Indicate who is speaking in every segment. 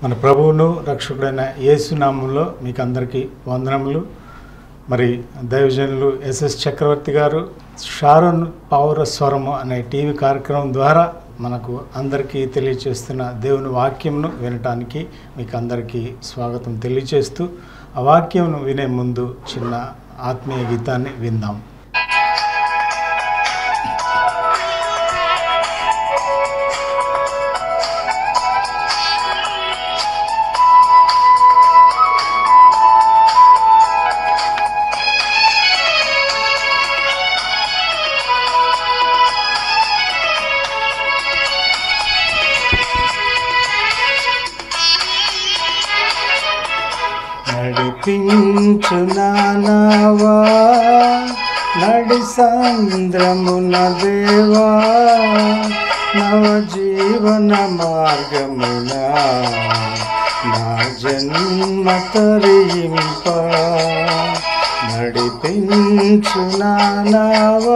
Speaker 1: మన ప్రభువును రక్షకుడైన యేసునామంలో మీకు అందరికీ వందనములు మరి దైవజనులు ఎస్ఎస్ చక్రవర్తి గారు షారోన్ పౌర స్వరము అనే టీవీ కార్యక్రమం ద్వారా మనకు అందరికీ తెలియచేస్తున్న దేవుని వాక్యంను వినటానికి మీకు అందరికీ స్వాగతం తెలియచేస్తూ ఆ వాక్యంను వినే ముందు చిన్న ఆత్మీయ గీతాన్ని విందాం నడిపించు నానావా నడి సంద్రమున దేవా నవ జీవన మార్గమున నా జన్మ తరింప నడిపించు నానావా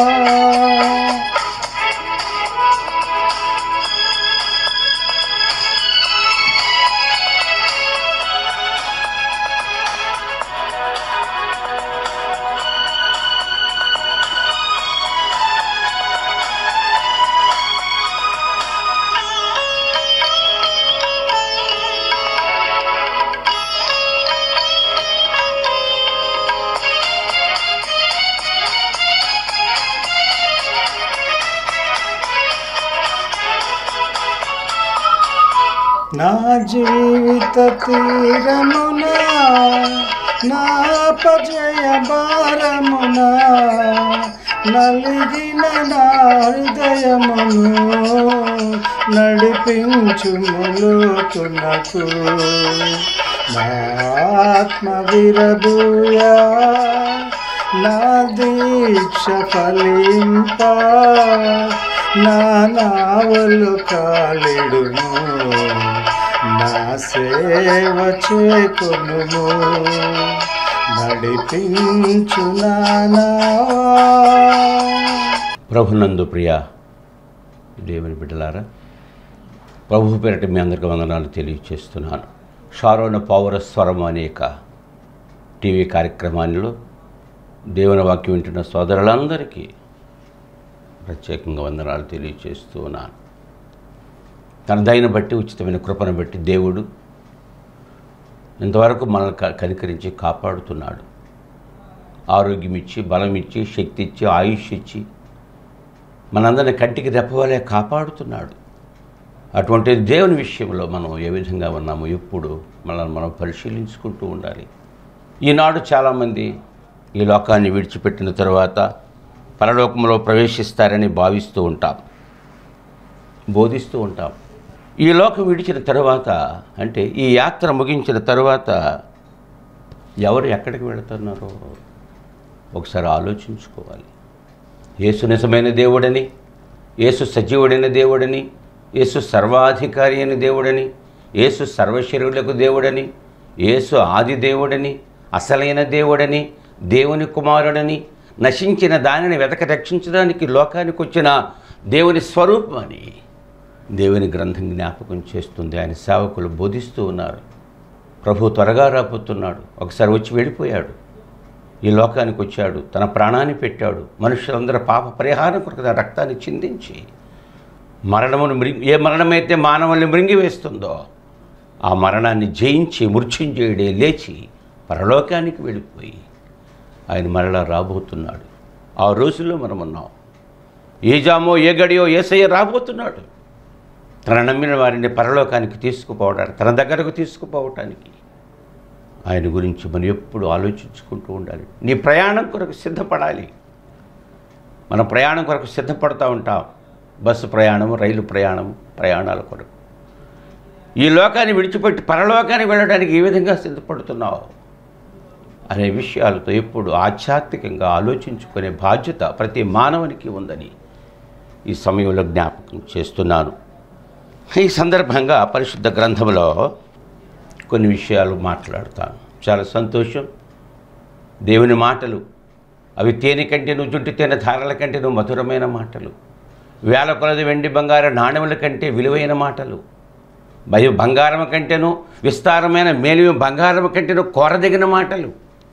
Speaker 1: నా జీవిత తీరమున నా పజయ భారమున నలిగిన నా హృదయమును నడిపించు ములుతునకు నా ఆత్మ విరబూయా నా దీక్ష ఫలింప నా నావలు కాలిడును నా సేవ చేకొను నడిపించు నానా
Speaker 2: ప్రభునందు ప్రియ దేవుని బిడ్డలారా ప్రభు పేరట మీ అందరికీ వందనాలు తెలియచేస్తున్నాను షారోన పౌర స్వరం అనేక టీవీ కార్యక్రమాల్లో దేవుని వాక్యం వింటున్న సోదరులందరికీ ప్రత్యేకంగా వందనాలు తెలియచేస్తూ ఉన్నాను తన దయను బట్టి ఉచితమైన కృపను బట్టి దేవుడు ఇంతవరకు మనల్ని క- కనికరించి కాపాడుతున్నాడు ఆరోగ్యం ఇచ్చి బలం ఇచ్చి శక్తి ఇచ్చి ఆయుష్ ఇచ్చి మనందరిని కంటికి రెప్పవలే కాపాడుతున్నాడు అటువంటి దేవుని విషయంలో మనం ఏ విధంగా ఉన్నామో ఎప్పుడు మనల్ని మనం పరిశీలించుకుంటూ ఉండాలి ఈనాడు చాలామంది ఈ లోకాన్ని విడిచిపెట్టిన తర్వాత పరలోకంలో ప్రవేశిస్తారని భావిస్తూ ఉంటాం బోధిస్తూ ఉంటాం ఈ లోకం విడిచిన తర్వాత అంటే ఈ యాత్ర ముగించిన తర్వాత ఎవరు ఎక్కడికి వెళుతున్నారో ఒకసారి ఆలోచించుకోవాలి యేసు నిజమైన దేవుడని యేసు సజీవుడైన దేవుడని యేసు సర్వాధికారి అయిన దేవుడని యేసు సర్వశరీరులకు దేవుడని యేసు ఆది దేవుడని అసలైన దేవుడని దేవుని కుమారుడని నశించిన దానిని వెతక రక్షించడానికి లోకానికి వచ్చిన దేవుని స్వరూపమని దేవుని గ్రంథం జ్ఞాపకం చేస్తుంది ఆయన సేవకులు బోధిస్తూ ఉన్నారు ప్రభు త్వరగా రాబోతున్నాడు ఒకసారి వచ్చి వెళ్ళిపోయాడు ఈ లోకానికి వచ్చాడు తన ప్రాణాన్ని పెట్టాడు మనుషులందరూ పాప పరిహారం కొరకు తన రక్తాన్ని చిందించి మరణమును మృంగి ఏ మరణమైతే మానవుల్ని మృంగివేస్తుందో ఆ మరణాన్ని జయించి మృత్యుంజయుడే లేచి పరలోకానికి వెళ్ళిపోయి ఆయన మరలా రాబోతున్నాడు ఆ రోజుల్లో మనం ఉన్నాం ఏ జామో ఏ గడియో ఏసయ్య రాబోతున్నాడు తన నమ్మిన వారిని పరలోకానికి తీసుకుపోవడానికి తన దగ్గరకు తీసుకుపోవటానికి ఆయన గురించి మనం ఎప్పుడు ఆలోచించుకుంటూ ఉండాలి నీ ప్రయాణం కొరకు సిద్ధపడాలి మన ప్రయాణం కొరకు సిద్ధపడుతూ ఉంటాం బస్సు ప్రయాణము రైలు ప్రయాణము ప్రయాణాల కొరకు ఈ లోకాన్ని విడిచిపెట్టి పరలోకానికి వెళ్ళడానికి ఏ విధంగా సిద్ధపడుతున్నావు అనే విషయాలతో ఎప్పుడు ఆధ్యాత్మికంగా ఆలోచించుకునే బాధ్యత ప్రతి మానవునికి ఉందని ఈ సమయంలో జ్ఞాపకం చేస్తున్నాను ఈ సందర్భంగా పరిశుద్ధ గ్రంథంలో కొన్ని విషయాలు మాట్లాడతాను చాలా సంతోషం దేవుని మాటలు అవి తేనె కంటే నువ్వు జుట్టు తేనె ధారల కంటే నువ్వు మధురమైన మాటలు వేల కొలది వెండి బంగార నాణ్యముల కంటే విలువైన మాటలు భయ బంగారం కంటేను విస్తారమైన మేలు బంగారం కంటేను కోరదగిన మాటలు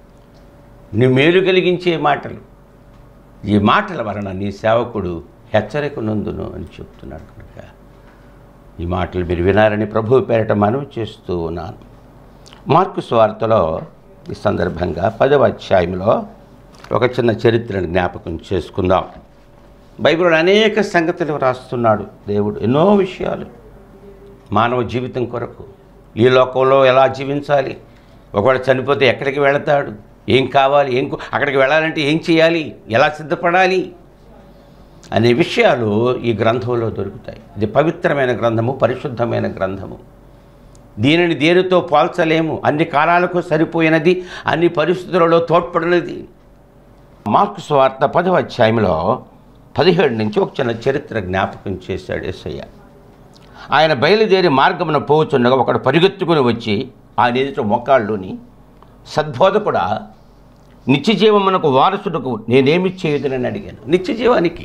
Speaker 2: నీ మేలు కలిగించే మాటలు ఈ మాటల వలన నీ సేవకుడు హెచ్చరిక నందును అని చెప్తున్నాడు కనుక ఈ మాటలు మీరు వినారని ప్రభు పేరట మనవి చేస్తూ ఉన్నాను మార్కు స్వార్తలో ఈ సందర్భంగా పదవ అధ్యాయంలో ఒక చిన్న చరిత్రను జ్ఞాపకం చేసుకుందాం బైబిల్లో అనేక సంగతులు రాస్తున్నాడు దేవుడు ఎన్నో విషయాలు మానవ జీవితం కొరకు ఈ లోకంలో ఎలా జీవించాలి ఒకవేళ చనిపోతే ఎక్కడికి వెళతాడు ఏం కావాలి ఏం కో- అక్కడికి వెళ్ళాలంటే ఏం చేయాలి ఎలా సిద్ధపడాలి అనే విషయాలు ఈ గ్రంథంలో దొరుకుతాయి ఇది పవిత్రమైన గ్రంథము పరిశుద్ధమైన గ్రంథము దీనిని దేనితో పోల్చలేము అన్ని కాలాలకు సరిపోయినది అన్ని పరిస్థితులలో తోడ్పడినది మార్కు స్వార్త పదవ అధ్యాయంలో పదిహేడు నుంచి ఒక చిన్న చరిత్ర జ్ఞాపకం చేశాడు ఎస్ఐ ఆయన బయలుదేరి మార్గమున పోవుచుండగా ఒకడు పరిగెత్తుకుని వచ్చి ఆయన ఎదుట మొక్కాళ్ళుని సద్బోధకుడా నిత్యజీవమునకు వారసుడుకు నేనేమి చేయదునని అడిగాను నిత్యజీవానికి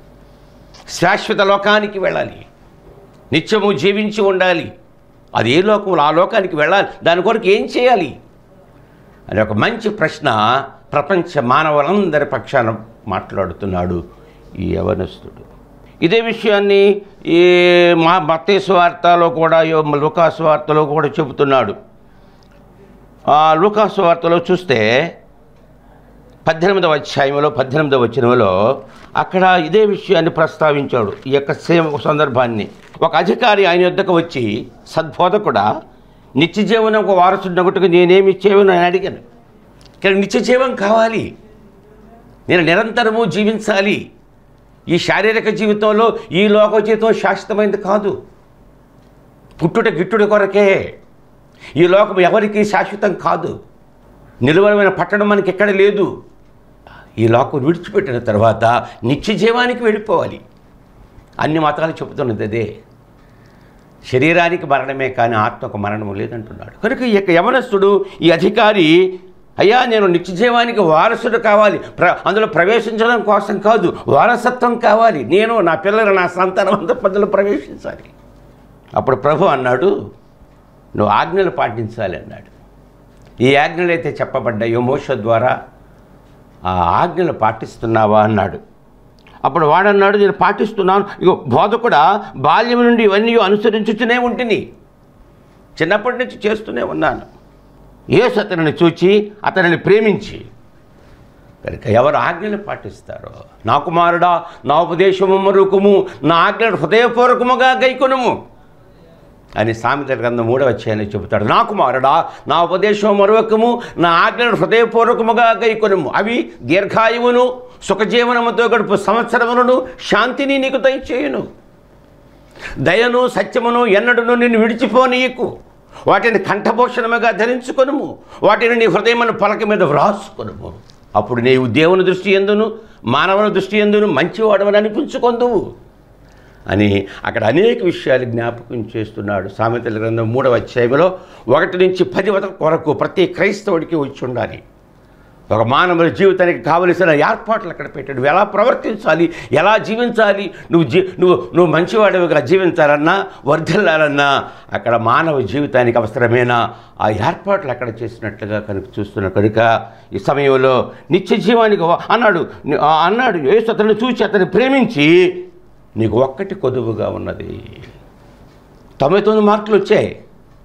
Speaker 2: శాశ్వత లోకానికి వెళ్ళాలి నిత్యము జీవించి ఉండాలి అది ఏ లోకంలో ఆ లోకానికి వెళ్ళాలి దాని కొరకు ఏం చేయాలి అని ఒక మంచి ప్రశ్న ప్రపంచ మానవులందరి పక్షాన మాట్లాడుతున్నాడు ఈ యవనస్తుడు ఇదే విషయాన్ని ఈ మా మత్తేసు వార్తలో కూడా యో- లూకాసు వార్తలో కూడా చెబుతున్నాడు ఆ లూకాసు వార్తలో చూస్తే పద్దెనిమిదవ అధ్యాయంలో పద్దెనిమిదవ వచనంలో అక్కడ ఇదే విషయాన్ని ప్రస్తావించాడు ఈ యొక్క సేమ సందర్భాన్ని ఒక అధికారి ఆయన యొద్దకు వచ్చి సద్బోధకుడా నిత్య జీవనం ఒక వారసుడినొకటికి నేనేమి ఇచ్చేవని ఆయన అడిగాను ఇక్కడ నిత్య జీవం కావాలి నేను నిరంతరము జీవించాలి ఈ శారీరక జీవితంలో ఈ లోక జీవితం శాశ్వతమైనది కాదు పుట్టుట గిట్టుట కొరకే ఈ లోకం ఎవరికి శాశ్వతం కాదు నిలువమైన పట్టణం మనకి ఎక్కడ లేదు ఈ లోకం విడిచిపెట్టిన తర్వాత నిత్య జీవానికి వెళ్ళిపోవాలి అన్ని మతాలు చెబుతున్నది అదే శరీరానికి మరణమే కానీ ఆత్మకు మరణము లేదంటున్నాడు కనుక ఈ యొక్క యవనస్తుడు ఈ అధికారి అయ్యా నేను నిత్య జీవానికి వారసుడు కావాలి ప్ర అందులో ప్రవేశించడం కోసం కాదు వారసత్వం కావాలి నేను నా పిల్లలు నా సంతానం అంతా పద్ధతిలో ప్రవేశించాలి అప్పుడు ప్రభు అన్నాడు నువ్వు ఆజ్ఞలు పాటించాలి అన్నాడు ఈ ఆజ్ఞలు అయితే చెప్పబడ్డాయో మోష ద్వారా ఆ ఆజ్ఞలు పాటిస్తున్నావా అన్నాడు అప్పుడు వాడన్నాడు నేను పాటిస్తున్నాను ఇగో బోధకుడా బాల్యం నుండి ఇవన్నీ అనుసరించుతూనే ఉంటుంది చిన్నప్పటి నుంచి చేస్తూనే ఉన్నాను యేసు అతనిని చూచి అతనిని ప్రేమించి కనుక ఎవరు ఆజ్ఞలు పాటిస్తారో నా కుమారుడా నా ఉపదేశము మరుకుము నా ఆజ్ఞలు హృదయపూర్వకముగా గైకొనుము అని సామెతల గ్రంథం మూడవ అధ్యాయంలో చెబుతాడు నా కుమారుడా నా ఉపదేశం మరొకము నా ఆజ్ఞలను హృదయపూర్వకముగా గైకొనుము అవి దీర్ఘాయువును సుఖజీవనముతో గడుపు సంవత్సరములను శాంతిని నీకు దయచేయును దయను సత్యమును ఎన్నడును నిన్ను విడిచిపోనీయకు వాటిని కంఠభూషణముగా ధరించుకొనుము వాటిని నీ హృదయమును పలక మీద వ్రాసుకొనుము అప్పుడు నీవు దేవుని దృష్టి ఎందును మానవుల దృష్టి ఎందును మంచివాడమని అనిపించుకొందువు అని అక్కడ అనేక విషయాలు జ్ఞాపకం చేస్తున్నాడు సామెతల గ్రంథం మూడవ అధ్యాయంలో ఒకటి నుంచి పది వరకు ప్రతి క్రైస్తవుడికి వచ్చి ఉండాలి ఒక మానవుల జీవితానికి కావలసిన ఏర్పాట్లు అక్కడ పెట్టాడు నువ్వు ఎలా ప్రవర్తించాలి ఎలా జీవించాలి నువ్వు జీ నువ్వు నువ్వు మంచివాడివిగా జీవించాలన్నా వర్ధిల్లాలన్నా అక్కడ మానవ జీవితానికి అవసరమైన ఆ ఏర్పాట్లు అక్కడ చేసినట్లుగా కనుక చూస్తున్న కనుక ఈ సమయంలో నిత్య జీవానికి వ- అన్నాడు ఆ అన్నాడు యేసు అతన్ని చూసి అతన్ని ప్రేమించి నీకు ఒక్కటి కొదువుగా ఉన్నది తొంభై తొమ్మిది మార్కులు వచ్చాయి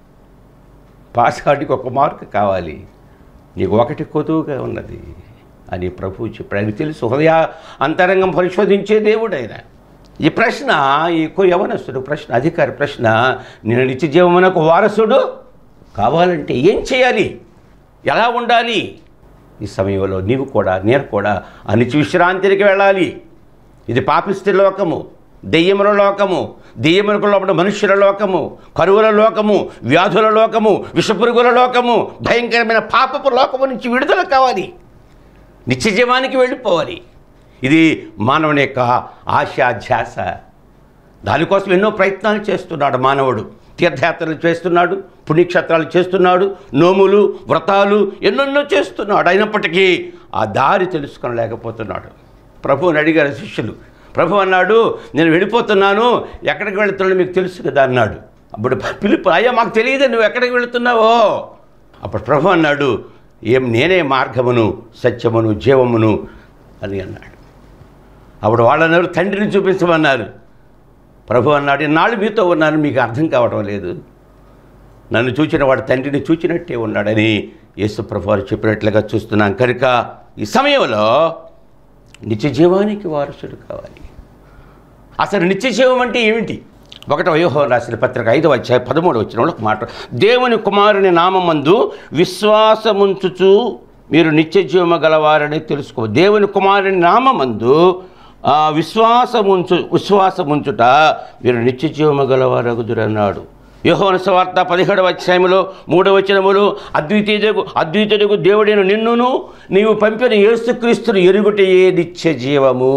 Speaker 2: పాస్ కార్డుకి ఒక మార్కు కావాలి నీకు ఒకటి కొదువుగా ఉన్నది అని ప్రభు చెప్పాడు ఆయనకు తెలుసు హృదయ అంతరంగం పరిశోధించే దేవుడు ఆయన ఈ ప్రశ్న ఈ కో- యవనస్తుడు ప్రశ్న అధికారి ప్రశ్న నేను నిత్య జీవమునకు వారసుడు కావాలంటే ఏం చేయాలి ఎలా ఉండాలి ఈ సమయంలో నీవు కూడా నేను కూడా ఆ నిత్య విశ్రాంతికి వెళ్ళాలి ఇది పాపిష్టి లోకము దెయ్యముల లోకము దెయ్యములకు లోపల మనుష్యుల లోకము కరువుల లోకము వ్యాధుల లోకము విషపురుగుల లోకము భయంకరమైన పాపపు లోకము నుంచి విడుదల కావాలి నిత్యజీవానికి వెళ్ళిపోవాలి ఇది మానవుని యొక్క ఆశ ధ్యాస దానికోసం ఎన్నో ప్రయత్నాలు చేస్తున్నాడు మానవుడు తీర్థయాత్రలు చేస్తున్నాడు పుణ్యక్షేత్రాలు చేస్తున్నాడు నోములు వ్రతాలు ఎన్నెన్నో చేస్తున్నాడు అయినప్పటికీ ఆ దారి తెలుసుకోలేకపోతున్నాడు ప్రభువుని అడిగారు శిష్యులు ప్రభు అన్నాడు నేను వెళ్ళిపోతున్నాను ఎక్కడికి వెళుతున్నాను మీకు తెలుసు కదా అన్నాడు అప్పుడు పిలుపు అయ్యా మాకు తెలియదు నువ్వు ఎక్కడికి వెళుతున్నావో అప్పుడు ప్రభు అన్నాడు ఏం నేనే మార్గమును సత్యమును జీవమును అని అన్నాడు అప్పుడు వాళ్ళన్నారు తండ్రిని చూపించమన్నారు ప్రభు అన్నాడు ఇన్నాళ్ళు మీతో ఉన్నాను మీకు అర్థం కావడం లేదు నన్ను చూచిన వాడు తండ్రిని చూచినట్టే ఉన్నాడని యేసు ప్రభు వారు చెప్పినట్లుగా చూస్తున్నాం కనుక ఈ సమయంలో నిత్య జీవానికి వారసుడు కావాలి అసలు నిత్య జీవం అంటే ఏమిటి ఒకటో వ్యూహం రాసిన పత్రిక ఐదవ అధ్యాయ పదమూడు వచ్చిన ఒక మాట దేవుని కుమారుని నామందు విశ్వాసముంచుచు మీరు నిత్య జీవము గలవారని తెలుసుకో దేవుని కుమారుని నామందు ఆ, విశ్వాసముంచు విశ్వాసముంచుట మీరు నిత్య జీవము గలవారగుదురన్నాడు యోహోన స్వార్త పదిహేడవ అధ్యాయంలో మూడవ వచనములు అద్వితీయుడు అద్వితీయుడు దేవుడైన నిన్నును నీవు పంపిన యేసుక్రీస్తును ఎరుగుటయే నిత్య జీవము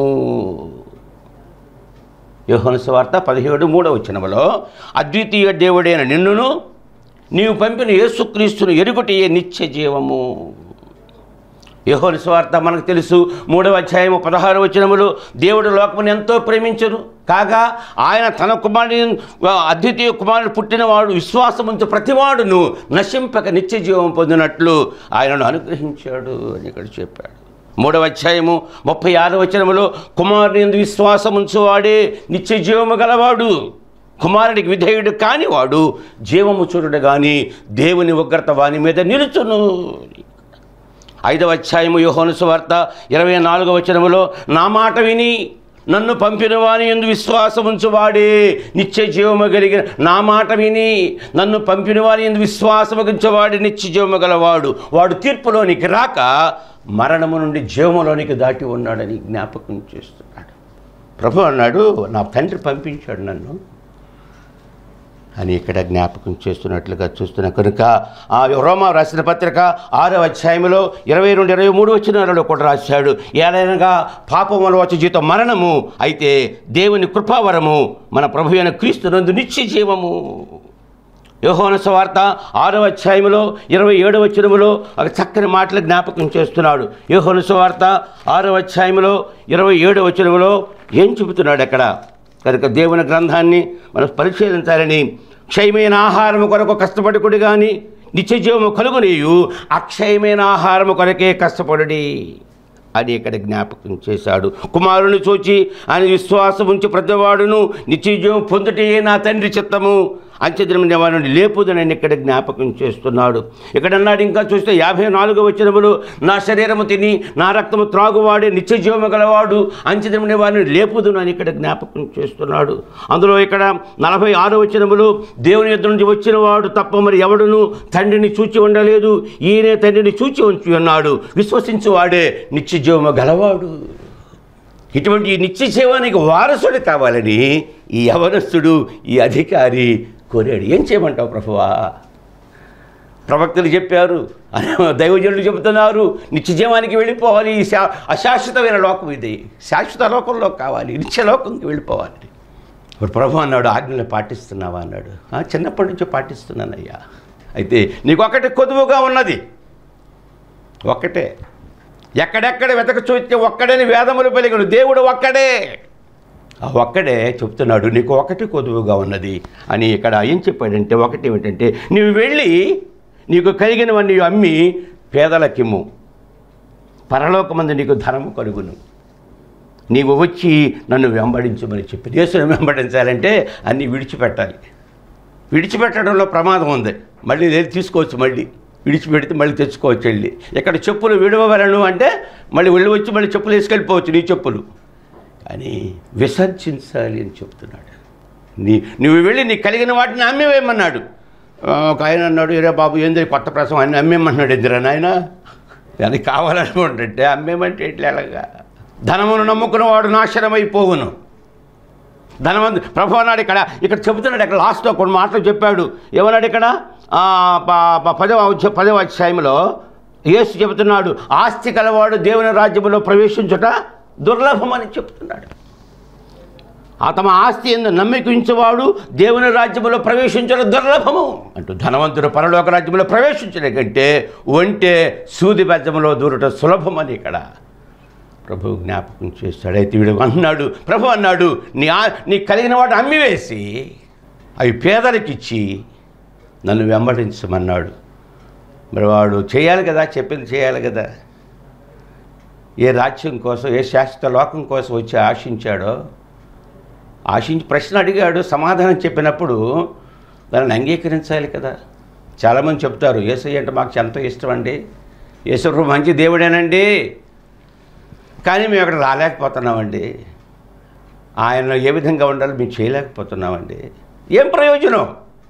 Speaker 2: యోహన స్వార్త పదిహేడు మూడవ వచనములో అద్వితీయ దేవుడైన నిన్నును నీవు పంపిన యేసుక్రీస్తును ఎరుగుటయే నిత్య జీవము యోహోని స్వార్థ మనకు తెలుసు మూడవ అధ్యాయము పదహారు వచనములు దేవుడు లోకమును ఎంతో ప్రేమించను కాగా ఆయన తన కుమారుని అద్వితీయ కుమారుడు పుట్టినవాడు విశ్వాసముంచు ప్రతివాడును నశింపక నిత్య జీవం పొందినట్లు ఆయనను అనుగ్రహించాడు అని ఇక్కడ చెప్పాడు మూడవ అధ్యాయము ముప్పై ఆరు వచనములో కుమారుని ఎందు విశ్వాసముంచువాడే నిత్య జీవము గలవాడు కుమారుడికి విధేయుడు కానివాడు జీవము చూడడు కానీ దేవుని ఉగ్రత వాని మీద నిలుచును ఐదవ అధ్యాయము యోహోను సువార్త ఇరవై నాలుగవ వచనములో నా మాట విని నన్ను పంపిన వాని ఎందు విశ్వాసం ఉంచువాడే నిత్య జీవము కలిగిన నా మాట విని నన్ను పంపిన వాని ఎందు విశ్వాసము ఉంచువాడే నిత్య జీవము గలవాడు వాడు తీర్పులోనికి రాక మరణము నుండి జీవములోనికి దాటి ఉన్నాడని జ్ఞాపకం చేస్తున్నాడు ప్రభు అన్నాడు నా తండ్రి పంపించాడు నన్ను అని ఇక్కడ జ్ఞాపకం చేస్తున్నట్లుగా చూస్తున్నా కనుక ఆ రోమా రాసిన పత్రిక ఆరో అధ్యాయంలో ఇరవై రెండు ఇరవై మూడు వచ్చినాలలో కూడా రాశాడు ఏలైనగా పాపం వల్ల వచ్చే జీతం మరణము అయితే దేవుని కృపావరము మన ప్రభు అయిన క్రీస్తునందు నిత్య జీవము యోహోన స్వార్త ఆరవ అధ్యాయంలో ఇరవై ఏడవ వచనములో ఒక చక్కని మాటలు జ్ఞాపకం చేస్తున్నాడు యోహోన స్వార్త ఆరవ అధ్యాయంలో ఇరవై ఏడవ వచనములో ఏం చెబుతున్నాడు అక్కడ కనుక దేవుని గ్రంథాన్ని మనం పరిశీలించాలని క్షయమైన ఆహారము కొరకు కష్టపడుకుడు కానీ నిత్య జీవము కలుగునేయు అక్షయమైన ఆహారము కొరకే కష్టపడుడి అని ఇక్కడ జ్ఞాపకం చేశాడు కుమారుని చూచి ఆయన విశ్వాసం ఉంచి ప్రతివాడును నిత్య జీవం పొందుటే నా తండ్రి చిత్తము అంచెదిన వారిని లేపుదనని ఇక్కడ జ్ఞాపకం చేస్తున్నాడు ఇక్కడ అన్నాడు ఇంకా చూస్తే యాభై నాలుగో వచనములు నా శరీరము తిని నా రక్తము త్రాగువాడే నిత్య జీవము గలవాడు అంచెదిన వారిని లేపుదును అని ఇక్కడ జ్ఞాపకం చేస్తున్నాడు అందులో ఇక్కడ నలభై ఆరో వచనములు దేవుని యుద్ధ నుంచి వచ్చిన వాడు తప్ప మరి ఎవడును తండ్రిని చూచి ఉండలేదు ఈయనే తండ్రిని చూచి ఉంచి ఉన్నాడు విశ్వసించువాడే నిత్య జీవము గలవాడు ఇటువంటి ఈ నిత్య జీవానికి వారసుడు కావాలని ఈ యవనస్తుడు ఈ అధికారి కోరాడు ఏం చేయమంటావు ప్రభువా ప్రవక్తలు చెప్పారు దైవజనులు చెబుతున్నారు నిత్య జీవానికి వెళ్ళిపోవాలి ఈ శా అశాశ్వతమైన లోకం ఇది శాశ్వత లోకంలో కావాలి నిత్య లోకంకి వెళ్ళిపోవాలి ఇప్పుడు ప్రభు అన్నాడు ఆజ్ఞలు పాటిస్తున్నావా అన్నాడు "ఆ, చిన్నప్పటి నుంచి పాటిస్తున్నానయ్యా అయితే నీకు ఒకటి కొదువుగా ఉన్నది ఒక్కటే ఎక్కడెక్కడ వెతక చూస్తే ఒక్కడని వేదములు పలికను దేవుడు ఒక్కడే ఆ ఒక్కడే చెప్తున్నాడు నీకు ఒకటి కొదువుగా ఉన్నది అని ఇక్కడ ఏం చెప్పాడంటే ఒకటి ఏమిటంటే నీవు వెళ్ళి నీకు కలిగినవన్నీ అమ్మి పేదలకిమ్ము పరలోకమందు నీకు ధనము కలుగును నీవు వచ్చి నన్ను వెంబడించమని చెప్పి దేశం వెంబడించాలంటే అన్నీ విడిచిపెట్టాలి విడిచిపెట్టడంలో ప్రమాదం ఉంది మళ్ళీ లేదు తీసుకోవచ్చు మళ్ళీ విడిచిపెడితే మళ్ళీ తెచ్చుకోవచ్చు వెళ్ళి ఇక్కడ చెప్పులు విడవలను అంటే మళ్ళీ వెళ్ళి వచ్చి మళ్ళీ చెప్పులు వేసుకెళ్ళిపోవచ్చు నీ చెప్పులు అని విసర్జించాలి అని చెప్తున్నాడు నీ నువ్వు వెళ్ళి నీకు కలిగిన వాటిని అమ్మేవేమన్నాడు ఆ, ఒక ఆయన అన్నాడు ఇరే బాబు ఏంది కొత్త ప్రసవం అన్ని అమ్మేమన్నాడు ఎదురా నాయన అది కావాలనుకుంటుంటే అమ్మేమంటే ఎట్లా ఎలాగా ధనమును నమ్ముకున్నవాడు నాశనమైపోవును ధనవంతు ప్రభు అన్నాడు ఇక్కడ ఇక్కడ చెబుతున్నాడు ఇక్కడ లాస్ట్లో కొన్ని మాటలు చెప్పాడు ఏమన్నాడు ఇక్కడ ఆ, ప- ప- పదవ అధ్య- పదవ అధ్యాయంలో యేసు చెబుతున్నాడు ఆస్తి కలవాడు దేవుని రాజ్యంలో ప్రవేశించుట దుర్లభమని చెప్తున్నాడు ఆ తమ ఆస్తి ఎందు నమ్మికించేవాడు దేవుని రాజ్యంలో ప్రవేశించడం దుర్లభము అంటూ ధనవంతుడు పరలోక రాజ్యంలో ప్రవేశించడం కంటే ఒంటే సూది బెజ్జంలో దూరట సులభమని ఇక్కడ ప్రభు జ్ఞాపకం చేస్తాడు అయితే వీడు అన్నాడు ప్రభు అన్నాడు నీ ఆ నీ కలిగిన వాడు అమ్మివేసి అవి పేదలకు ఇచ్చి నన్ను వెంబడించమన్నాడు మరి వాడు చేయాలి కదా చెప్పింది చేయాలి కదా ఏ రాజ్యం కోసం ఏ శాశ్వత లోకం కోసం వచ్చి ఆశించాడో ఆశించి ప్రశ్న అడిగాడు సమాధానం చెప్పినప్పుడు దానిని అంగీకరించాలి కదా చాలామంది చెప్తారు యేసయ్య అంటే మాకు ఎంతో ఇష్టం అండి యేసరు మంచి దేవుడేనండి కానీ మేము అక్కడ రాలేకపోతున్నామండి ఆయన ఏ విధంగా ఉండాలో మేము చేయలేకపోతున్నామండి ఏం ప్రయోజనం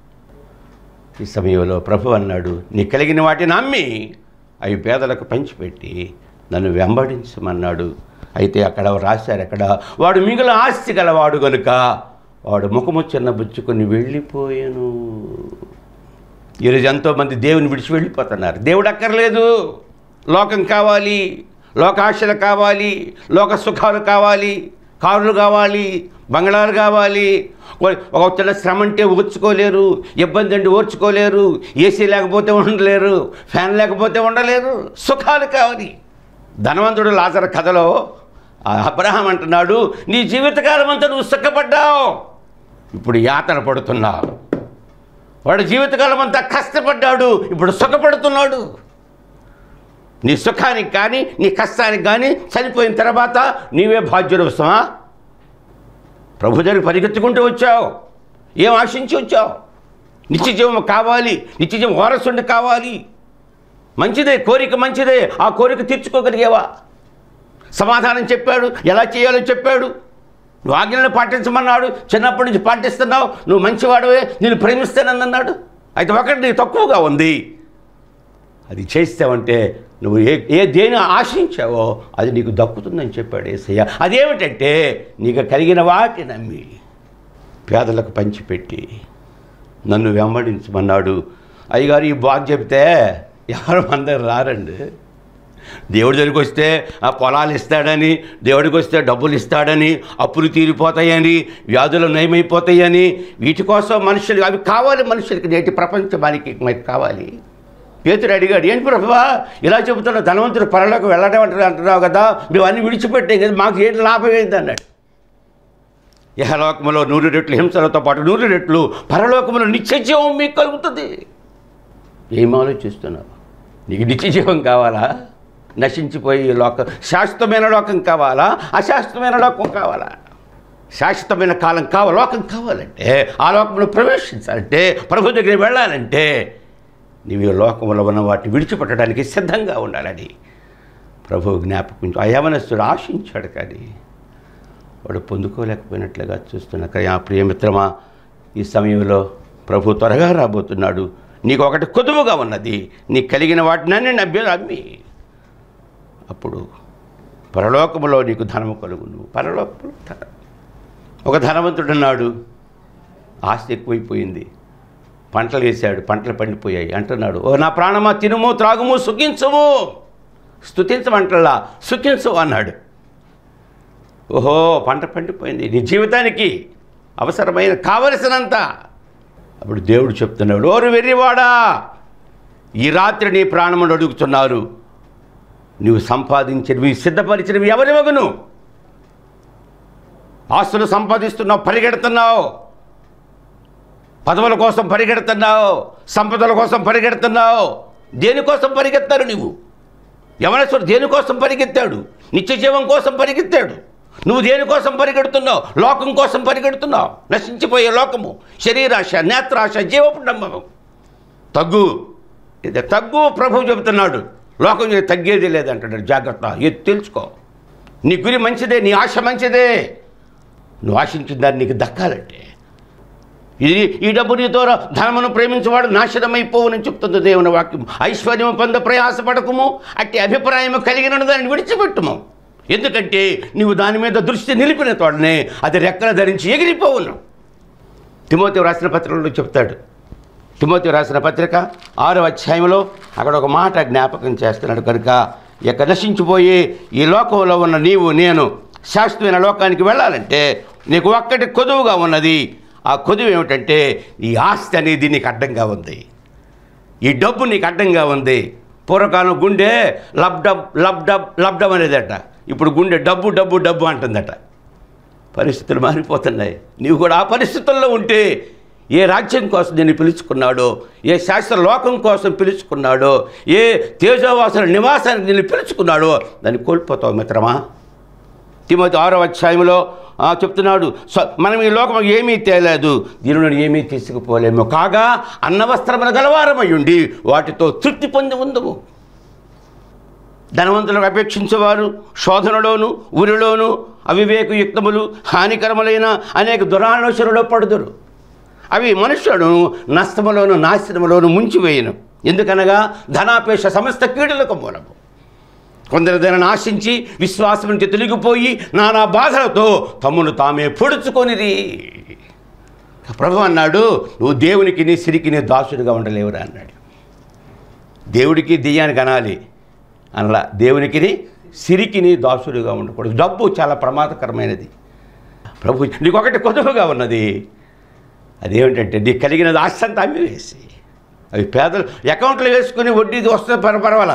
Speaker 2: ఈ సమయంలో ప్రభు అన్నాడు నీ కలిగిన వాటిని అమ్మి అవి పేదలకు పంచిపెట్టి నన్ను వెంబడించమన్నాడు అయితే అక్కడ రాశారు అక్కడ వాడు మిగుల ఆస్తి గలవాడు గనుక వాడు ముఖము చిన్న బుచ్చుకొని వెళ్ళిపోయాను ఈరోజు ఎంతోమంది దేవుని విడిచి వెళ్ళిపోతున్నారు దేవుడు అక్కర్లేదు లోకం కావాలి లోకాశలు కావాలి లోక సుఖాలు కావాలి కారులు కావాలి బంగ్లాలు కావాలి ఒక- ఒక చిన్న శ్రమ అంటే ఓర్చుకోలేరు ఇబ్బంది అంటే ఓర్చుకోలేరు ఏసీ లేకపోతే ఉండలేరు ఫ్యాన్ లేకపోతే ఉండలేరు సుఖాలు కావాలి ధనవంతుడు లాజర్ కథలో ఆ అబ్రహాం అంటున్నాడు నీ జీవితకాలం అంతా నువ్వు సుఖపడ్డావు ఇప్పుడు యాతన పడుతున్నావు వాడు జీవితకాలం అంతా కష్టపడ్డాడు ఇప్పుడు సుఖపడుతున్నాడు నీ సుఖానికి కానీ నీ కష్టానికి కానీ చనిపోయిన తర్వాత నీవే బాధ్యుడు వస్తావా ప్రభు దగ్గరికి పరిగెత్తుకుంటూ వచ్చావు ఏం ఆశించి వచ్చావు నిత్య జీవం కావాలి నిత్య జీవం వారసుండి కావాలి మంచిదే కోరిక మంచిదే ఆ కోరిక తీర్చుకోగలిగేవా సమాధానం చెప్పాడు ఎలా చేయాలో చెప్పాడు నువ్వు ఆజ్ఞలను పాటించమన్నాడు చిన్నప్పటి నుంచి పాటిస్తున్నావు నువ్వు మంచివాడవే నేను ప్రేమిస్తానన్నాడు అయితే ఒకటి నీకు తక్కువగా ఉంది అది చేస్తావంటే నువ్వు ఏ ఏ దేని ఆశించావో అది నీకు దక్కుతుందని చెప్పాడు ఏసయ్య అదేమిటంటే నీకు కలిగిన వాటి నమ్మి పేదలకు పంచిపెట్టి నన్ను వెంబడించమన్నాడు అయ్యగారు ఈ బాగా చెప్తే ఎవరు అందరు రారండి దేవుడి దగ్గరికి వస్తే ఆ పొలాలు ఇస్తాడని దేవుడికి వస్తే డబ్బులు ఇస్తాడని అప్పులు తీరిపోతాయని వ్యాధులు నయమైపోతాయని వీటి కోసం మనుషులు అవి కావాలి మనుషులకి నేటి ప్రపంచమానికి మరి కావాలి పేతుడు అడిగాడు ఏంటి ప్రభువా ఇలా చెబుతున్నా ధనవంతుడు పరలోకి వెళ్ళడం అంటారు అంటున్నావు కదా మేము అన్ని విడిచిపెట్టే కదా మాకు ఏంటి లాభం ఏంటి అన్నాడు యహలోకములో నూరు రెట్లు హింసలతో పాటు నూరు రెట్లు పరలోకములో నిత్య జీవం మీకు కలుగుతుంది ఏం ఆలోచిస్తున్నావు నీకు నిత్య జీవం కావాలా నశించిపోయి ఈ లోకం శాశ్వతమైన లోకం కావాలా అశాశ్వతమైన లోకం కావాలా శాశ్వతమైన కాలం కావాలి లోకం కావాలంటే ఆ లోకంలో ప్రవేశించాలంటే ప్రభు దగ్గర వెళ్ళాలంటే నీవు ఈ లోకంలో ఉన్న వాటిని విడిచిపెట్టడానికి సిద్ధంగా ఉండాలని ప్రభు జ్ఞాపకం ఆ యవనస్తుడు ఆశించాడు కానీ వాడు పొందుకోలేకపోయినట్లుగా చూస్తున్నా కానీ ఆ ప్రియమిత్రమా ఈ సమయంలో ప్రభు త్వరగా రాబోతున్నాడు నీకు ఒకటి కొదువుగా ఉన్నది నీ కలిగిన వాటినన్నీ నవ్వి అమ్మి అప్పుడు పరలోకములో నీకు ధనము కలుగును పరలోకములో ధనం ఒక ధనవంతుడు ఉన్నాడు ఆస్తి ఎక్కువైపోయింది పంటలు వేశాడు పంటలు పండిపోయాయి అంటున్నాడు ఓ నా ప్రాణమా తినుము త్రాగుము సుఖించము స్తుతించమంటల్లా సుఖించు అన్నాడు ఓహో పంట పండిపోయింది నీ జీవితానికి అవసరమైన కావలసినంత అప్పుడు దేవుడు చెప్తున్నాడు ఓరు వెర్రివాడా ఈ రాత్రి నీ ప్రాణమును అడుగుతున్నారు నువ్వు సంపాదించినవి సిద్ధపరిచినవి ఎవరి మగును ఆస్తులు సంపాదిస్తున్నావు పరిగెడుతున్నావు పదవుల కోసం పరిగెడుతున్నావు సంపదల కోసం పరిగెడుతున్నావు దేనికోసం పరిగెత్తారు నువ్వు యవనస్తుడు దేనికోసం పరిగెత్తాడు నిత్య జీవం కోసం పరిగెత్తాడు నువ్వు దేనికోసం పరిగెడుతున్నావు లోకం కోసం పరిగెడుతున్నావు నశించిపోయే లోకము శరీరాశ నేత్రాశ జీవపు నమ్మకం తగ్గు ఇది తగ్గు ప్రభు చెబుతున్నాడు లోకం చేత తగ్గేది లేదంటాడు జాగ్రత్త ఇది తెలుసుకో నీ గురి మంచిదే నీ ఆశ మంచిదే నువ్వు ఆశించిన దాన్ని నీకు దక్కాలంటే ఇది ఈ డబ్బు నీతో ధనమును ప్రేమించేవాడు నాశనమైపోవని చెప్తుంది దేవుని వాక్యం ఐశ్వర్యము పొంద ప్రయాసపడకము అట్టి అభిప్రాయము కలిగిన దాన్ని విడిచిపెట్టుము ఎందుకంటే నీవు దాని మీద దృష్టి నిలిపిన తోడనే అది రెక్కలు ధరించి ఎగిరిపోవును తిమోతి రాసిన పత్రికలో చెప్తాడు తిమోతి రాసిన పత్రిక ఆరో అధ్యాయంలో అక్కడ ఒక మాట జ్ఞాపకం చేస్తున్నాడు కనుక ఇక నశించిపోయి ఈ లోకంలో ఉన్న నీవు నేను శాశ్వతమైన లోకానికి వెళ్ళాలంటే నీకు ఒక్కటి కొదువుగా ఉన్నది ఆ కొదువు ఏమిటంటే ఈ ఆస్తి అనేది నీకు అడ్డంగా ఉంది ఈ డబ్బు నీకు అడ్డంగా ఉంది పూర్వకాలం గుండె లబ్డబ్ లబ్డబ్ లబ్డబ్ అనేదట ఇప్పుడు గుండె డబ్బు డబ్బు డబ్బు అంటుందట పరిస్థితులు మారిపోతున్నాయి నీవు కూడా ఆ పరిస్థితుల్లో ఉంటే ఏ రాజ్యం కోసం నేను పిలుచుకున్నాడో ఏ శాస్త్ర లోకం కోసం పిలుచుకున్నాడో ఏ తేజోవాసుల నివాసానికి నేను పిలుచుకున్నాడో దాన్ని కోల్పోతావు మిత్రమా తిమోతి ఆరో అధ్యాయంలో ఆ, చెప్తున్నాడు "స- మనం ఈ లోకం ఏమీ తేలేదు దీనిలో ఏమీ తీసుకుపోలేము కాగా అన్నవస్త్రముల గలవారమై ఉండి వాటితో తృప్తి పొంది ఉందము ధనవంతులకు అపేక్షించేవారు శోధనలోను ఉరిలోను అవివేకయుక్తములు హానికరములైన అనేక దురాలోచనలో పడుదురు అవి మనుష్యులను నష్టములోను నాశనములోను ముంచివేయను ఎందుకనగా ధనాపేక్ష సమస్త కీడులకు మూలము కొందరు దానిని ఆశించి విశ్వాసం నుంచి తొలగిపోయి నానా బాధలతో తమ్మును తామే పొడుచుకొనిరి ప్రభు అన్నాడు నువ్వు దేవునికి నీ సిరికి నీ దాసుడిగా ఉండలేవురా అన్నాడు దేవుడికి దెయ్యానికి అనాలి అనలా దేవునికి సిరికిని దాసుడిగా ఉండకూడదు డబ్బు చాలా ప్రమాదకరమైనది ప్రభు నీకు ఒకటి కొదువుగా ఉన్నది అదేమిటంటే నీకు కలిగినది ఆస్తి అంతా అమ్మి వేసి అవి పేదలు అకౌంట్లో వేసుకుని వడ్డీది వస్తే పర పర్వాలా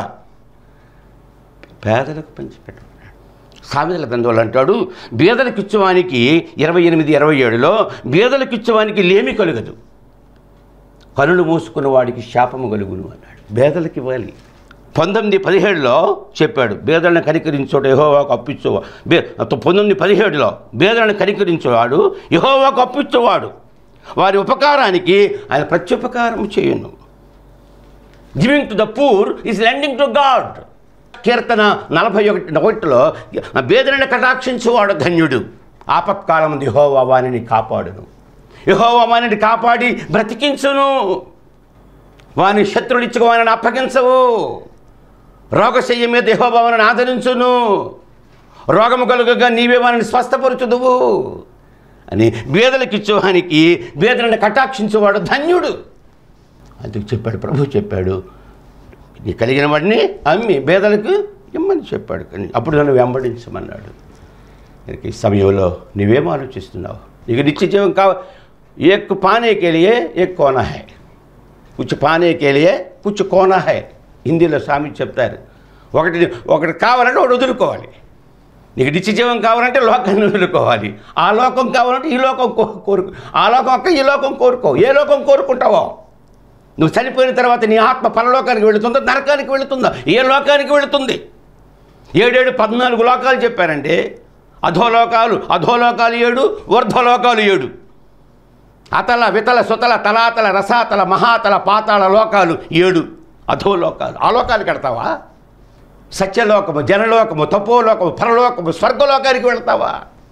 Speaker 2: పేదలకు పంచిపెట్టమన్నాడు సామెతల గ్రంథంలో అంటాడు బీదలకు ఇచ్చేవానికి ఇరవై ఎనిమిది ఇరవై ఏడులో బీదలకు ఇచ్చేవానికి లేమి కలుగదు కనులు మూసుకున్న వాడికి శాపము కలుగును అన్నాడు బేదలకు ఇవ్వాలి పంతొమ్మిది పదిహేడులో చెప్పాడు బేదలను కనికరించోడు యహోవాకు అప్పించేవా బే పంతొమ్మిది పదిహేడులో బేదలను కనికరించేవాడు యహోవాకు అప్పించేవాడు వారి ఉపకారానికి ఆయన ప్రత్యుపకారం చేయను giving to the poor is lending to God కీర్తన నలభై ఒకటి ఒకటిలో బేదలను కటాక్షించువాడు ధన్యుడు ఆపత్కాలం యహోవా వాణిని కాపాడును యహోవా వాణిని కాపాడి బ్రతికించును వాని శత్రులు ఇచ్చుకు వానిని అప్పగించవు రోగశయ్య మీద యహోభావనని ఆదరించును రోగము కలుగగా నీవే వారిని స్వస్థపరచుదువు అని బేదలకు ఇచ్చేవానికి బేదలను కటాక్షించేవాడు ధన్యుడు అందుకు చెప్పాడు ప్రభు చెప్పాడు నీ కలిగిన వాడిని అమ్మి బేదలకు ఇమ్మని చెప్పాడు కానీ అప్పుడు నన్ను వెంబడించమన్నాడు ఈ సమయంలో నువ్వేం ఆలోచిస్తున్నావు నీకు నిత్య జీవం కావ एक पाने के लिए एक कोना है कुछ पाने के लिए कुछ కోనా है హిందీలో స్వామి చెప్తారు ఒకటి ఒకటి కావాలంటే ఒకటి వదులుకోవాలి నీకు నిత్య జీవం కావాలంటే లోకాన్ని వదులుకోవాలి ఆ లోకం కావాలంటే ఈ లోకం కో కోరుకు ఆ లోకం అక్క ఈ లోకం కోరుకో ఏ లోకం కోరుకుంటావో నువ్వు చనిపోయిన తర్వాత నీ ఆత్మ పరలోకానికి వెళుతుందా నరకానికి వెళుతుందా ఏ లోకానికి వెళుతుంది ఏడేడు పద్నాలుగు లోకాలు చెప్పారంటే అధోలోకాలు అధోలోకాలు ఏడు ఊర్ధ్వలోకాలు ఏడు అతల వితల సుతల తలాతల రసాతల మహాతల పాతాళ లోకాలు ఏడు అధోలోకాలు ఆ లోకానికి వెళ్తావా సత్యలోకము జనలోకము తపోలోకము పరలోకము స్వర్గలోకానికి వెళ్తావా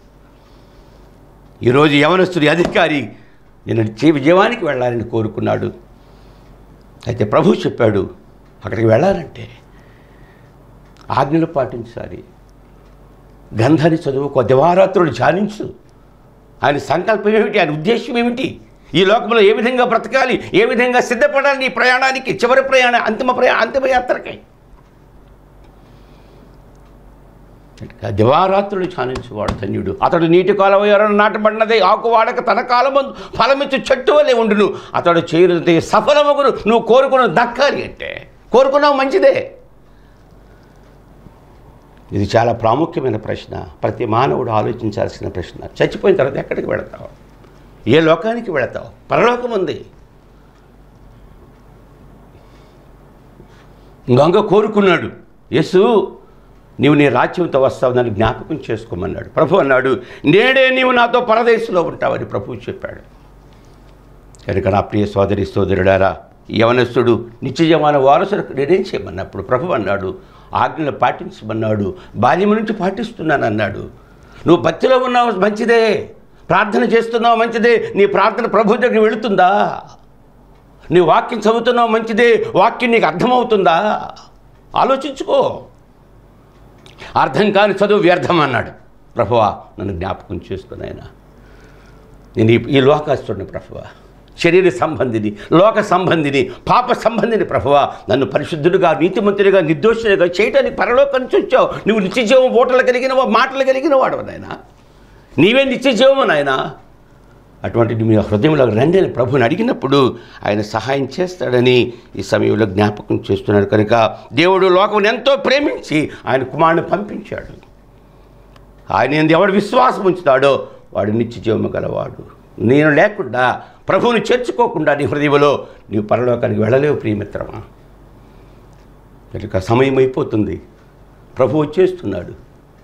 Speaker 2: ఈరోజు యవనస్తుడి అధికారి నేను జీవ జీవానికి వెళ్ళాలని కోరుకున్నాడు అయితే ప్రభు చెప్పాడు అక్కడికి వెళ్ళాలంటే ఆజ్ఞలు పాటించాలి గంధాన్ని చదువుకో దివారాత్రులు ధ్యానించు ఆయన సంకల్పం ఏమిటి ఆయన ఉద్దేశం ఏమిటి ఈ లోకంలో ఏ విధంగా బ్రతకాలి ఏ విధంగా సిద్ధపడాలి ఈ ప్రయాణానికి చివరి ప్రయాణ అంతిమ ప్రయా అంతిమ యాత్రకి దివారాత్రులు ధ్యానించేవాడు ధన్యుడు అతడు నీటి కాలం ఎవరైనా నాటబడినదే ఆకు వాడక తన కాలమందు ఫలమిచ్చు చెట్టు వలె ఉండును అతడు చేరుతే సఫలమగును నువ్వు కోరుకున్న దక్కాలి అంటే కోరుకున్నావు మంచిదే ఇది చాలా ప్రాముఖ్యమైన ప్రశ్న ప్రతి మానవుడు ఆలోచించాల్సిన ప్రశ్న చచ్చిపోయిన తర్వాత ఎక్కడికి వెళతావు ఏ లోకానికి వెళతావు పరలోకం ఉంది గంగ కోరుకున్నాడు యేసు నీవు నీ రాజ్యంతో వస్తావు నన్ను జ్ఞాపకం చేసుకోమన్నాడు ప్రభు అన్నాడు నేడే నీవు నాతో పరదేశంలో ఉంటావని ప్రభు చెప్పాడు కనుక నా ప్రియ సోదరి సోదరుడారా యవనస్తుడు నిత్యజమాన వారసులకు నేనేం చేయమన్నప్పుడు ప్రభు అన్నాడు ఆజ్ఞలు పాటించమన్నాడు బాల్యం నుంచి పాటిస్తున్నాను అన్నాడు నువ్వు భక్తిలో ఉన్నావు మంచిదే ప్రార్థన చేస్తున్నావు మంచిదే నీ ప్రార్థన ప్రభు దగ్గరికి వెళుతుందా నీ వాక్యం చదువుతున్నావు మంచిదే వాక్యం నీకు అర్థమవుతుందా ఆలోచించుకో అర్థం కాని చదువు వ్యర్థం అన్నాడు ప్రభువా నన్ను జ్ఞాపకం చేసుకున్నాయన నేను ఈ- ఈ లోకాస్తుడిని ప్రభువా శరీర సంబంధిని లోక సంబంధిని పాప సంబంధిని ప్రభువా నన్ను పరిశుద్ధుడిగా నీతిమంతుడిగా నిర్దోషుడిగా చేయడానికి పరలోకం నుంచి వచ్చావు నువ్వు నిత్యజీవం ఓటలు కలిగిన వా- మాటలు కలిగిన వాడు నాయన నీవే నిత్యజీవము నాయన అటువంటి మీ హృదయంలో రండి అని ప్రభుని అడిగినప్పుడు ఆయన సహాయం చేస్తాడని ఈ సమయంలో జ్ఞాపకం చేస్తున్నాడు కనుక దేవుడు లోకం ఎంతో ప్రేమించి ఆయన కుమారుని పంపించాడు ఆయన ఎందు ఎవడు విశ్వాసం ఉంచుతాడో వాడు నిత్య జీవము గలవాడు నేను లేకుండా ప్రభువుని చేర్చుకోకుండా నీ హృదయంలో నీవు పరలోకానికి వెళ్ళలేవు ప్రియమిత్రమా కనుక సమయం అయిపోతుంది ప్రభు వచ్చేస్తున్నాడు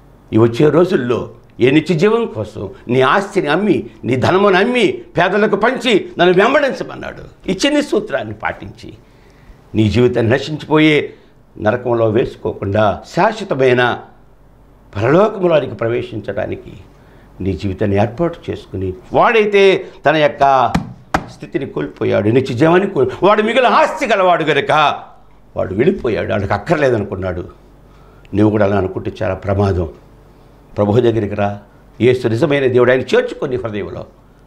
Speaker 2: ఈ వచ్చే రోజుల్లో ఏ నిత్య జీవం కోసం నీ ఆస్తిని అమ్మి నీ ధనమును అమ్మి పేదలకు పంచి నన్ను వెంబడించమన్నాడు ఈ చిన్ని సూత్రాన్ని పాటించి నీ జీవితాన్ని నశించిపోయే నరకంలో వేసుకోకుండా శాశ్వతమైన పరలోకములోనికి ప్రవేశించడానికి నీ జీవితాన్ని ఏర్పాటు చేసుకుని వాడైతే తన యొక్క స్థితిని కోల్పోయాడు నిత్య జీవాన్ని కోల్ వాడు మిగిలిన ఆస్తి గలవాడు గనుక వాడు వెళ్ళిపోయాడు వాడికి అక్కర్లేదనుకున్నాడు నువ్వు కూడా అలా అనుకుంటే చాలా ప్రమాదం ప్రభు దగ్గరికి రా ఏసు నిజమైన దేవుడు ఆయన చేర్చుకొని హృదయంలో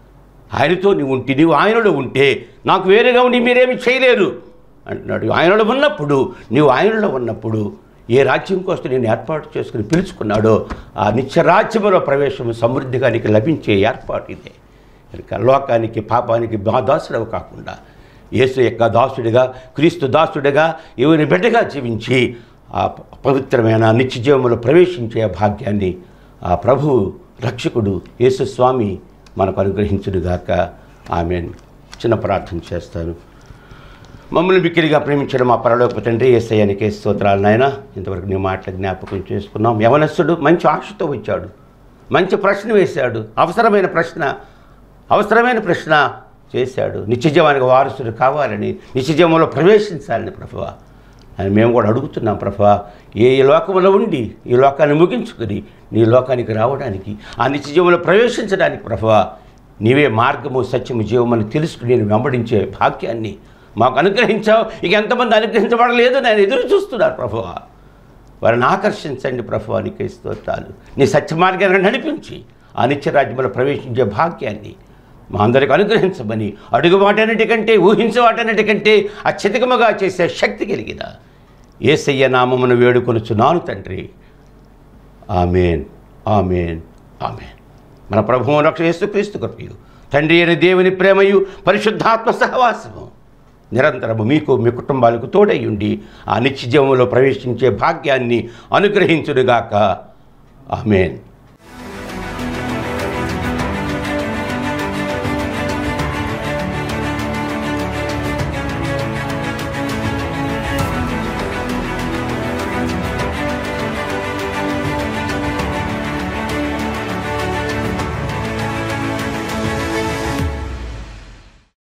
Speaker 2: ఆయనతో నీవు ఉంటే నీవు ఆయనలో ఉంటే నాకు వేరేగా ఉండి మీరేమి చేయలేరు అంటున్నాడు ఆయనలో ఉన్నప్పుడు నీవు ఆయనలో ఉన్నప్పుడు ఏ రాజ్యం కోసం నేను ఏర్పాటు చేసుకుని పిలుచుకున్నాడో ఆ నిత్య రాజ్యములో ప్రవేశం సమృద్ధిగా నీకు లభించే ఏర్పాటు ఇదే కనుక లోకానికి పాపానికి మా దాసుడవు కాకుండా యేసు యొక్క దాసుడిగా క్రీస్తు దాసుడిగా ఎవరి బిడ్డగా జీవించి ఆ పవిత్రమైన నిత్య జీవములో ప్రవేశించే భాగ్యాన్ని ఆ ప్రభు రక్షకుడు యేసు స్వామి మనకు అనుగ్రహించుడుగాక ఆమె చిన్న ప్రార్థన చేస్తాను మమ్మల్ని బిక్కిరిగా ప్రేమించడం మా పరలోక తండ్రి ఏసయ్యానికి స్తోత్రాలు నాయన ఇంతవరకు నీ మాటల జ్ఞాపకం చేసుకున్నాం యవనస్తుడు మంచి ఆశతో వచ్చాడు మంచి ప్రశ్న వేశాడు అవసరమైన ప్రశ్న అవసరమైన ప్రశ్న చేశాడు నిత్యజీవానికి వారసుడు కావాలని నిత్యజీవంలో ప్రవేశించాలని ప్రభువ అని మేము కూడా అడుగుతున్నాం ప్రభా ఏ ఈ లోకంలో ఉండి ఈ లోకాన్ని ముగించుకుని నీ లోకానికి రావడానికి ఆ నిత్యజీవంలో ప్రవేశించడానికి ప్రభా నీవే మార్గము సత్యము జీవమని తెలుసుకుని నేను వెంబడించే భాగ్యాన్ని మాకు అనుగ్రహించావు ఇక ఎంతమంది అనుగ్రహించబడలేదు నేను ఎదురు చూస్తున్నాను ప్రభువా వారిని ఆకర్షించండి ప్రభు నీకే స్తోత్రాలు నీ సత్య మార్గాన్ని నడిపించి ఆ నిత్యరాజ్యంలో ప్రవేశించే భాగ్యాన్ని మా అందరికి అనుగ్రహించమని అడుగు వాటన్నిటికంటే ఊహించే వాటన్నిటికంటే అత్యధికముగా చేసే శక్తి కలిగిన ఏసయ్య నామమును వేడుకొనుచున్నాను తండ్రి ఆమెన్ ఆమెన్ ఆమెన్ మన ప్రభువు రక్ష యేసుక్రీస్తు కృపయు తండ్రి అయిన దేవుని ప్రేమయు పరిశుద్ధాత్మ సహవాసము నిరంతరము మీకు మీ కుటుంబాలకు తోడై ఉండి ఆ నిత్య జీవంలో ప్రవేశించే భాగ్యాన్ని అనుగ్రహించునుగాక ఆమెన్